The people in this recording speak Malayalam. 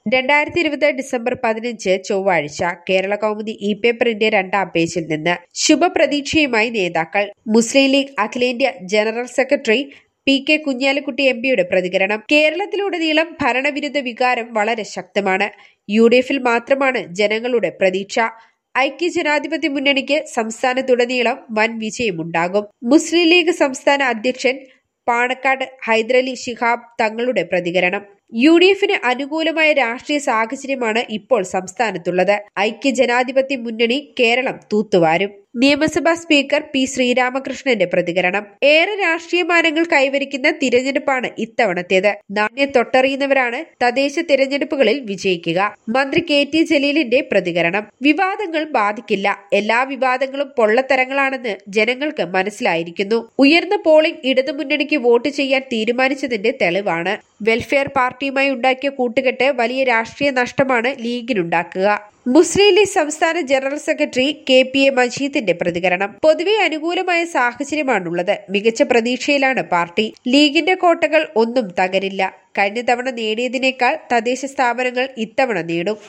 രണ്ടായിരത്തി ഇരുപത് ഡിസംബർ പതിനഞ്ച് ചൊവ്വാഴ്ച കേരള കൗമുദി ഇ പേപ്പറിന്റെ രണ്ടാം പേജിൽ നിന്ന് ശുഭപ്രതീക്ഷയുമായി നേതാക്കൾ മുസ്ലിം ലീഗ് അഖിലേന്ത്യാ general secretary P K Kunhalikutty M പിയുടെ പ്രതികരണം കേരളത്തിലുടനീളം ഭരണവിരുദ്ധ വികാരം വളരെ ശക്തമാണ് യു ഡി എഫിൽ മാത്രമാണ് ജനങ്ങളുടെ പ്രതീക്ഷ ഐക്യജനാധിപത്യ മുന്നണിക്ക് സംസ്ഥാനത്തുടനീളം വൻ വിജയമുണ്ടാകും മുസ്ലിം ലീഗ് സംസ്ഥാന അധ്യക്ഷൻ പാണക്കാട് ഹൈദരലി ശിഹാബ് തങ്ങളുടെ പ്രതികരണം യു ഡി എഫിന് അനുകൂലമായ രാഷ്ട്രീയ സാഹചര്യമാണ് ഇപ്പോൾ സംസ്ഥാനത്തുള്ളത് ഐക്യജനാധിപത്യ മുന്നണി കേരളം തൂത്തുവാരും നിയമസഭാ സ്പീക്കർ പി ശ്രീരാമകൃഷ്ണന്റെ പ്രതികരണം ഏറെ രാഷ്ട്രീയ മാനങ്ങൾ കൈവരിക്കുന്ന തിരഞ്ഞെടുപ്പാണ് ഇത്തവണത്തേത് നാണ്യം തൊട്ടറിയുന്നവരാണ് തദ്ദേശ തിരഞ്ഞെടുപ്പുകളിൽ വിജയിക്കുക മന്ത്രി കെ ടി ജലീലിന്റെ പ്രതികരണം വിവാദങ്ങൾ ബാധിക്കില്ല എല്ലാ വിവാദങ്ങളും പൊള്ളത്തരങ്ങളാണെന്ന് ജനങ്ങൾക്ക് മനസ്സിലായിരിക്കുന്നു ഉയർന്ന പോളിംഗ് ഇടതുമുന്നണിക്ക് വോട്ട് ചെയ്യാൻ തീരുമാനിച്ചതിന്റെ തെളിവാണ് വെൽഫെയർ പാർട്ടിയുമായി ഉണ്ടാക്കിയ കൂട്ടുകെട്ട് വലിയ രാഷ്ട്രീയ നഷ്ടമാണ് ലീഗിനുണ്ടാക്കുക മുസ്ലിം ലീഗ് സംസ്ഥാന general secretary K P A മജീദിന്റെ പ്രതികരണം പൊതുവെ അനുകൂലമായ സാഹചര്യമാണുള്ളത് മികച്ച പ്രതീക്ഷയിലാണ് പാർട്ടി ലീഗിന്റെ കോട്ടകൾ ഒന്നും തകരില്ല കഴിഞ്ഞ തവണ നേടിയതിനേക്കാൾ തദ്ദേശ സ്ഥാപനങ്ങൾ ഇത്തവണ നേടും